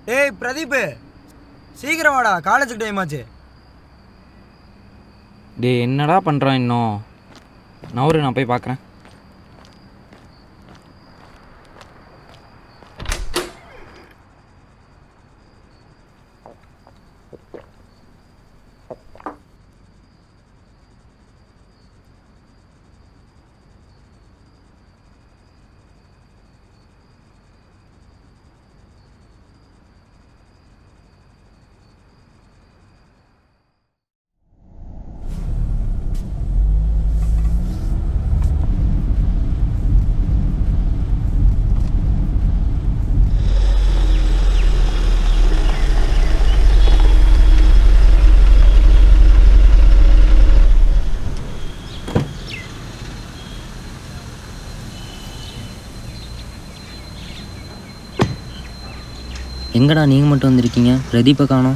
டேய் பிரதீப் சீக்கிரம் வாடா காலேஜுக்கு டைம் ஆச்சு டேய் என்னடா பண்ணுறான் இன்னும் நவரு நான் போய் பார்க்குறேன் எங்கடா நீங்கள் மட்டும் வந்திருக்கீங்க பிரதீப்பை காணோம்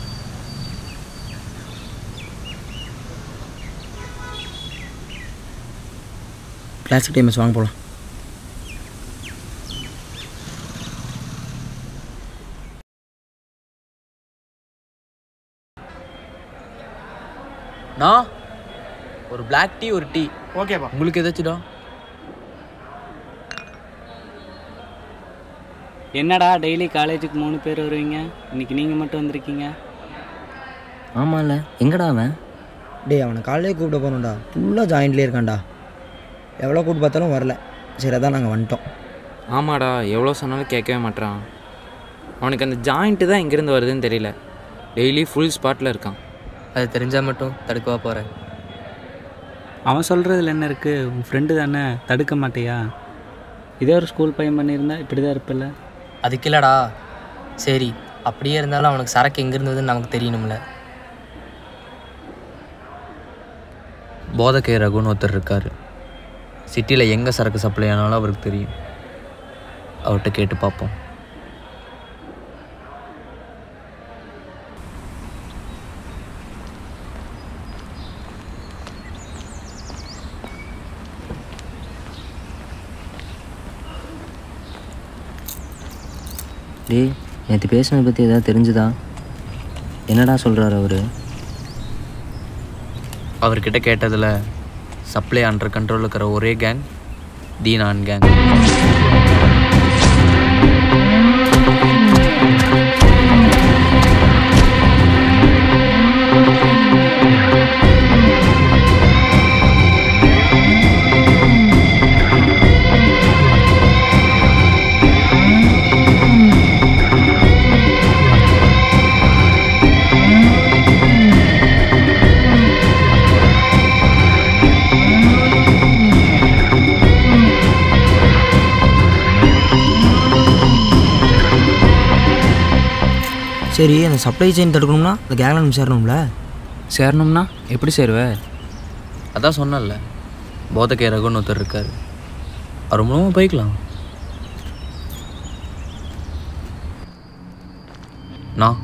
கிளாஸுக்கு டைம் ஆச்சு வாங்க போகலாம் நான் ஒரு Black டீ ஒரு டீ ஓகேப்பா உங்களுக்கு ஏதாச்சும்டா என்னடா டெய்லி காலேஜுக்கு மூணு பேர் வருவீங்க இன்னைக்கு நீங்கள் மட்டும் வந்திருக்கீங்க ஆமாம்ல எங்கடா அவன் டேய் அவனை காலையிலே கூப்பிட போகணும்டா ஃபுல்லாக ஜாயின்ட்லேயே இருக்கான்டா எவ்வளோ கூப்பிட்டு பார்த்தாலும் வரல சரி அதான் நாங்கள் வந்துட்டோம் ஆமாடா எவ்வளோ சொன்னாலும் கேட்கவே மாட்றான் அவனுக்கு அந்த ஜாயிண்ட்டு தான் எங்கேருந்து வருதுன்னு தெரியல டெய்லி ஃபுல் ஸ்பாட்டில் இருக்கான் அது தெரிஞ்சால் மட்டும் தடுக்கவா போகிறேன் அவன் சொல்கிறதுல என்ன இருக்குது உன் ஃப்ரெண்டு தானே தடுக்க மாட்டியா இதே ஒரு ஸ்கூல் பையன் பண்ணியிருந்தா இப்படி தான் இருப்பில்ல அதுக்கு இல்லடா சரி அப்படியே இருந்தாலும் அவனுக்கு சரக்கு எங்கே இருந்ததுன்னு நமக்கு தெரியணும்ல போதகை ரகுன்னு ஒருத்தர் இருக்கார் சிட்டியில் எங்கே சரக்கு சப்ளை ஆனாலும் அவருக்கு தெரியும் அவர்கிட்ட கேட்டு பார்ப்போம் டேய் நேற்று பேசினதை பற்றி ஏதாவது தெரிஞ்சுதா என்னடா சொல்கிறாரு அவர் அவர்கிட்ட கேட்டதில் சப்ளை அண்டர் கண்ட்ரோல் இருக்கிற ஒரே கேங் தீனான் கேங் சரி அந்த சப்ளை செயின் தடுக்கணும்னா அந்த கேங்கில் நம்ம சேரணும்ல சேரணும்னா எப்படி சேருவ அதான் சொன்னேன்ல போதகை ரகுன்னு ஒருத்தர் இருக்கார் அவர் மூலமாக போய்க்கலாம் நான்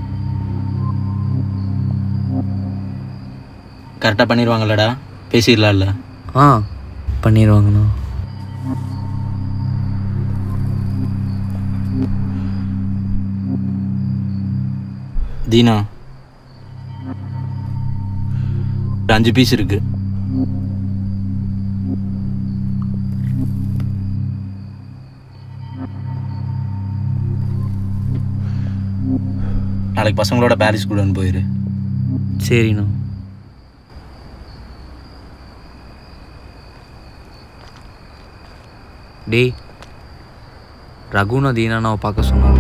கரெக்டாக பண்ணிடுவாங்களடா பேசிடலாம்ல ஆ பண்ணிடுவாங்கண்ணா தீனா ஒரு அஞ்சு பீஸ் இருக்கு நாளைக்கு பசங்களோட பாரிஸ் கூட போயிரு சரிண்ணா டேய் ரகுனா தீனானாவை பார்க்க சொன்னாங்க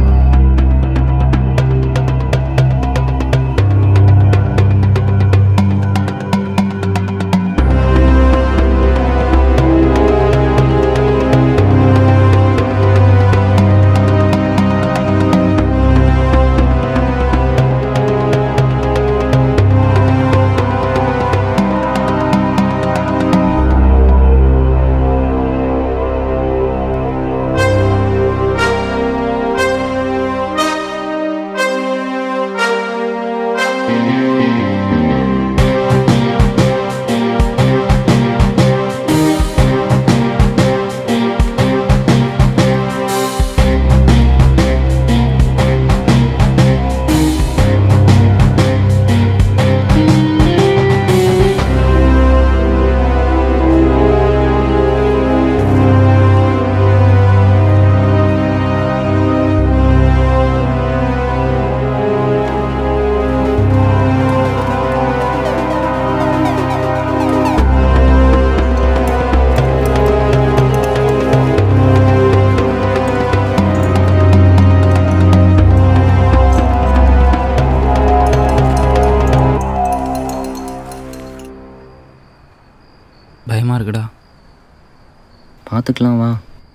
பயமாக இருக்குடா பார்த்துக்கலாம் வா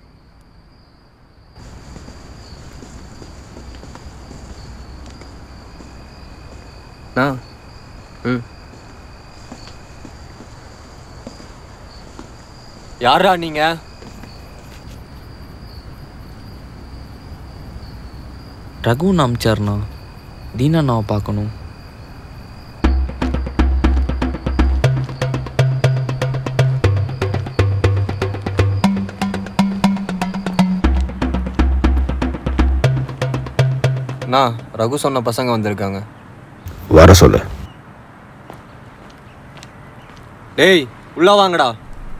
அண்ணா ம் யாரா நீங்க ரகு அமிச்சார்ண்ணா தீனா அண்ணாவை பார்க்கணும் அண்ணா ரகு சொன்ன பசங்க வந்திருக்காங்க வர சொல்லு டேய் உள்ள வாங்கடா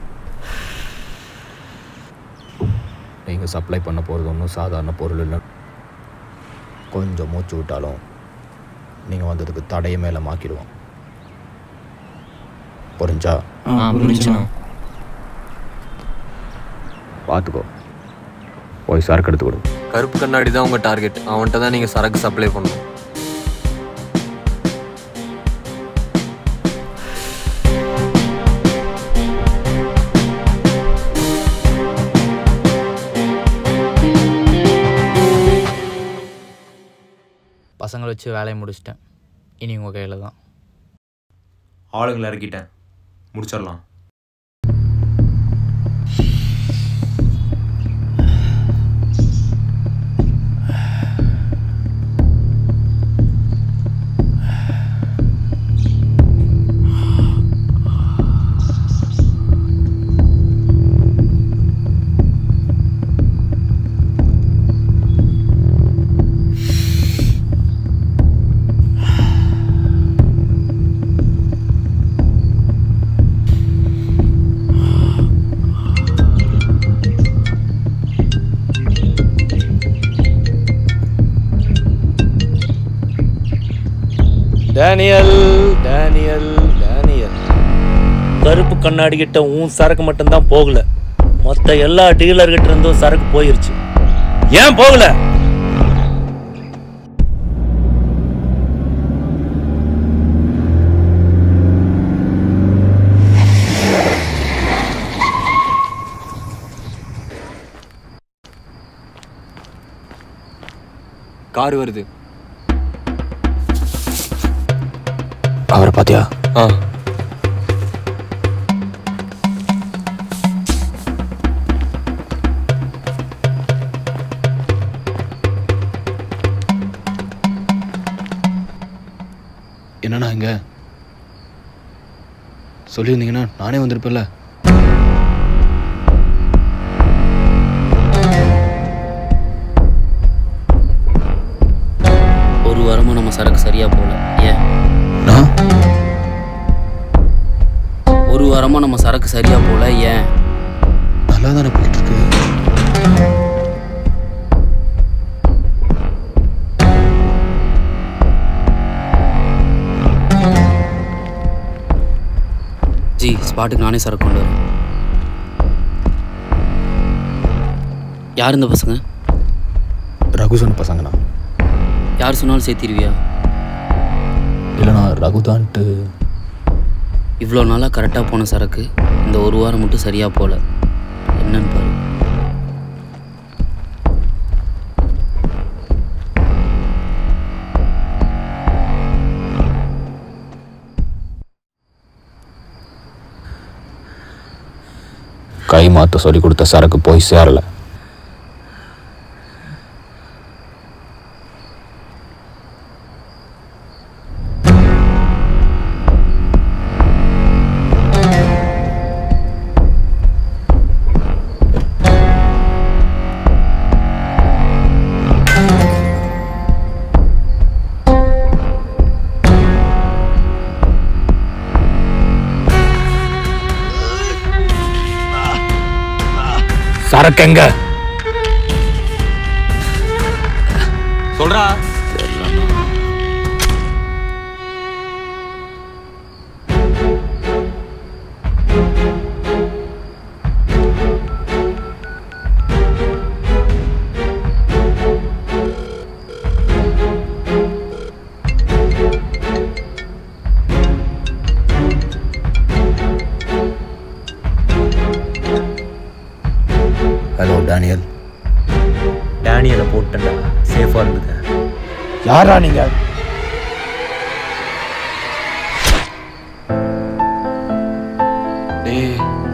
நீங்கள் சப்ளை பண்ண போகிறது ஒன்றும் சாதாரண பொருள் இல்லை கொஞ்சம் மூச்சு விட்டாலும் நீங்கள் வந்ததுக்கு தடையை மேலே மாக்கிடுவோம் புரிஞ்சா புரிஞ்சுண்ணா பார்த்துக்கோ போய் சரக்கு எடுத்து கொடு கருப்பு கண்ணாடி தான் உங்க டார்கெட் அவன்கிட்ட தான் நீங்க சரக்கு சப்ளை பண்ணணும் பசங்களை வச்சு வேலையை முடிச்சிட்டேன் இனி உங்கள் கையில் தான் ஆளுங்களை இறக்கிட்டேன் முடிச்சிடலாம் டேனியல் டேனியல் டேனியல் கருப்பு கண்ணாடி கிட்ட உன் சரக்கு மட்டும்தான் போகல மொத்த எல்லா டீலர்கிட்ட இருந்தும் சரக்கு போயிருச்சு ஏன் போகல கார் வருது அவரை பார்த்தியா ஆ என்னண்ணா இங்கே சொல்லியிருந்தீங்கன்னா நானே வந்திருப்பேன்ல ஒரு வாரமாக நம்ம சரக்கு சரியாக போகல ஏன் நான் ஒரு வாரமாக நம்ம சரக்கு சரியாக போகல ஏன் நல்லா தானே போயிட்டு இருக்கு ஜி ஸ்பாட்டுக்கு நானே சரக்கு கொண்டு வரேன் யார் இந்த பசங்க ரகுசன் பசங்கண்ணா யார் சொன்னாலும் சேர்த்திருவியா இல்லைண்ணா ரகுதான்ட்டு இவ்வளோ நாளாக கரெக்டாக போன சரக்கு இந்த ஒரு வாரம் மட்டும் சரியாக போகல என்னன்னு பாரு கை மாற்ற சொல்லி கொடுத்த சரக்கு போய் சேரல சரக்கு எங்க சொல்றா டேனியல் டேனியலை போட்டேன்டா சேஃபாக இருந்துக்க யாரா நீங்க டேய்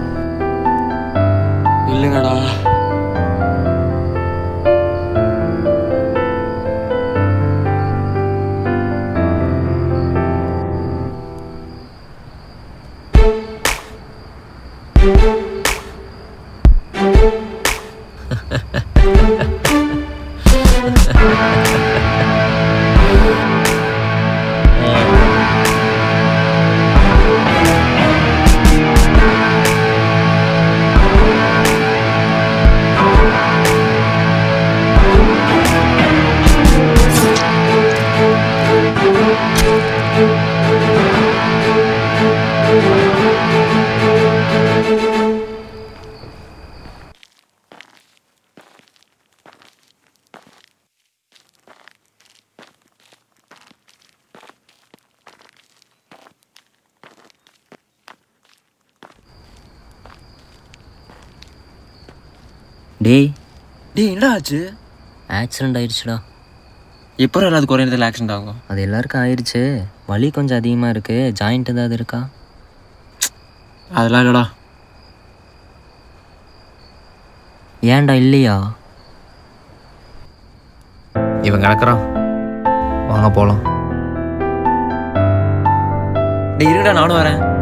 இல்லைங்கடா டேய் டேய் என்னடா ஆச்சு ஆக்சிடெண்ட் ஆயிடுச்சுடா எப்போ அது குறைய நேரத்தில் ஆக்சிடென்ட் ஆகும் அது எல்லாருக்கும் ஆயிடுச்சு வலி கொஞ்சம் அதிகமாக இருக்குது ஜாயிண்ட் ஏதாவது இருக்கா அதெல்லாம் இல்லைடா ஏன்டா இல்லையா இவன் கிடக்குறான் வாங்க போகலாம் டேய் இருடா நானும் வரேன்